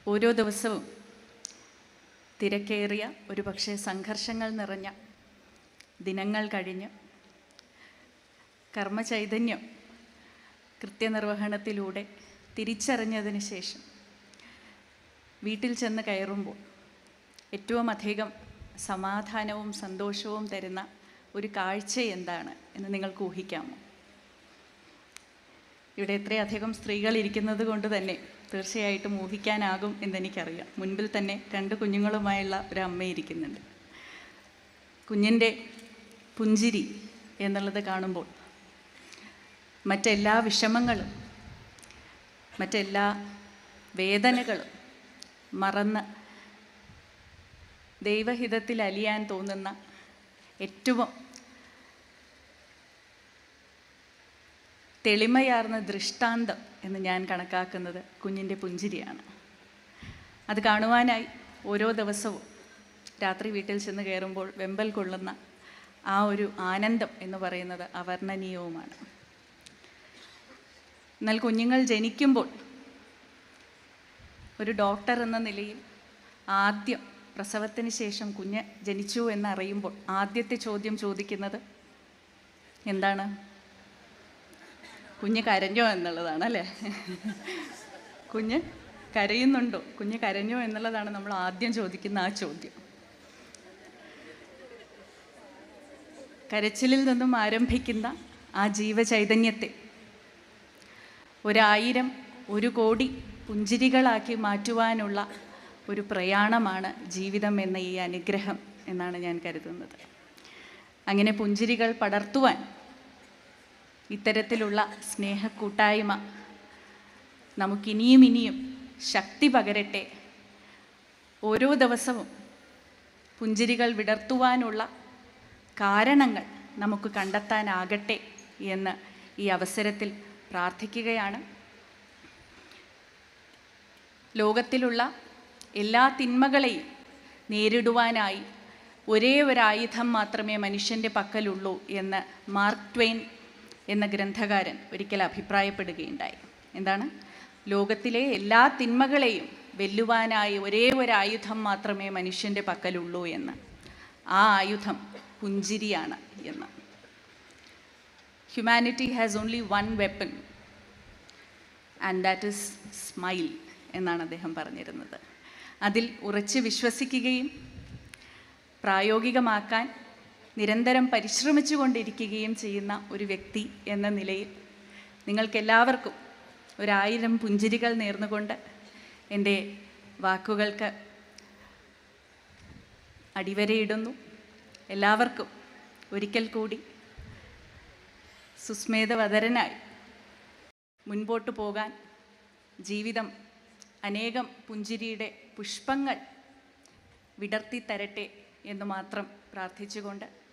ഓരോ ദിവസവും തിരക്കേറിയ ഒരു പക്ഷേ സംഘർഷങ്ങൾ നിറഞ്ഞ ദിനങ്ങൾ കഴിഞ്ഞ് കർമ്മചൈതന്യം കൃത്യനിർവഹണത്തിലൂടെ തിരിച്ചറിഞ്ഞതിന് ശേഷം വീട്ടിൽ ചെന്ന് കയറുമ്പോൾ ഏറ്റവും അധികം സമാധാനവും സന്തോഷവും തരുന്ന ഒരു കാഴ്ച എന്താണ് എന്ന് നിങ്ങൾക്ക് ഊഹിക്കാമോ ഇവിടെ ഇത്രയധികം സ്ത്രീകൾ ഇരിക്കുന്നത് കൊണ്ട് തന്നെ തീർച്ചയായിട്ടും ഊഹിക്കാനാകും എന്നെനിക്കറിയാം മുൻപിൽ തന്നെ രണ്ട് കുഞ്ഞുങ്ങളുമായുള്ള ഒരു അമ്മ ഇരിക്കുന്നുണ്ട് കുഞ്ഞിൻ്റെ പുഞ്ചിരി എന്നുള്ളത് കാണുമ്പോൾ മറ്റെല്ലാ വിഷമങ്ങളും മറ്റെല്ലാ വേദനകളും മറന്ന് ദൈവഹിതത്തിൽ അലിയാൻ തോന്നുന്ന ഏറ്റവും തെളിമയാർന്ന ദൃഷ്ടാന്തം എന്ന് ഞാൻ കണക്കാക്കുന്നത് കുഞ്ഞിൻ്റെ പുഞ്ചിരിയാണ് അത് കാണുവാനായി ഓരോ ദിവസവും രാത്രി വീട്ടിൽ ചെന്ന് കയറുമ്പോൾ വെമ്പൽ കൊള്ളുന്ന ആ ഒരു ആനന്ദം എന്ന് പറയുന്നത് അവർണ്ണനീയവുമാണ് എന്നാൽ കുഞ്ഞുങ്ങൾ ജനിക്കുമ്പോൾ ഒരു ഡോക്ടർ എന്ന നിലയിൽ ആദ്യം പ്രസവത്തിന് ശേഷം കുഞ്ഞ് ജനിച്ചു എന്നറിയുമ്പോൾ ആദ്യത്തെ ചോദ്യം ചോദിക്കുന്നത് എന്താണ് കുഞ്ഞ് കരഞ്ഞോ എന്നുള്ളതാണ് അല്ലേ കുഞ്ഞ് കരയുന്നുണ്ടോ കുഞ്ഞ് കരഞ്ഞോ എന്നുള്ളതാണ് നമ്മൾ ആദ്യം ചോദിക്കുന്ന ആ ചോദ്യം കരച്ചിലിൽ നിന്നും ആരംഭിക്കുന്ന ആ ജീവചൈതന്യത്തെ ഒരായിരം ഒരു കോടി പുഞ്ചിരികളാക്കി മാറ്റുവാനുള്ള ഒരു പ്രയാണമാണ് ജീവിതം എന്ന ഈ അനുഗ്രഹം എന്നാണ് ഞാൻ കരുതുന്നത് അങ്ങനെ പുഞ്ചിരികൾ പടർത്തുവാൻ ഇത്തരത്തിലുള്ള സ്നേഹക്കൂട്ടായ്മ നമുക്കിനിയും ഇനിയും ശക്തി പകരട്ടെ ഓരോ ദിവസവും പുഞ്ചിരികൾ വിടർത്തുവാനുള്ള കാരണങ്ങൾ നമുക്ക് കണ്ടെത്താനാകട്ടെ എന്ന് ഈ അവസരത്തിൽ പ്രാർത്ഥിക്കുകയാണ് ലോകത്തിലുള്ള എല്ലാ തിന്മകളെയും നേരിടുവാനായി ഒരേ ഒരു ആയുധം മാത്രമേ മനുഷ്യൻ്റെ പക്കലുള്ളൂ എന്ന് മാർക്ക് ട്വെയിൻ എന്ന ഗ്രന്ഥകാരൻ ഒരിക്കൽ അഭിപ്രായപ്പെടുകയുണ്ടായി എന്താണ് ലോകത്തിലെ എല്ലാ തിന്മകളെയും വെല്ലുവാനായി ഒരേ ഒരു ആയുധം മാത്രമേ മനുഷ്യൻ്റെ പക്കലുള്ളൂ എന്ന് ആ ആയുധം പുഞ്ചിരിയാണ് എന്ന് humanity has only one weapon and that is smile എന്നാണ് അദ്ദേഹം പറഞ്ഞിരുന്നത് അതിൽ ഉറച്ച് വിശ്വസിക്കുകയും പ്രായോഗികമാക്കാൻ നിരന്തരം പരിശ്രമിച്ചു കൊണ്ടിരിക്കുകയും ചെയ്യുന്ന ഒരു വ്യക്തി എന്ന നിലയിൽ നിങ്ങൾക്കെല്ലാവർക്കും ഒരായിരം പുഞ്ചിരികൾ നേർന്നുകൊണ്ട് എൻ്റെ വാക്കുകൾക്ക് അടിവരയിടുന്നു എല്ലാവർക്കും ഒരിക്കൽ കൂടി സുസ്മേധവതരനായി മുൻപോട്ട് പോകാൻ ജീവിതം അനേകം പുഞ്ചിരിയുടെ പുഷ്പങ്ങൾ വിടർത്തി തരട്ടെ എന്ന് മാത്രം പ്രാർത്ഥിച്ചുകൊണ്ട്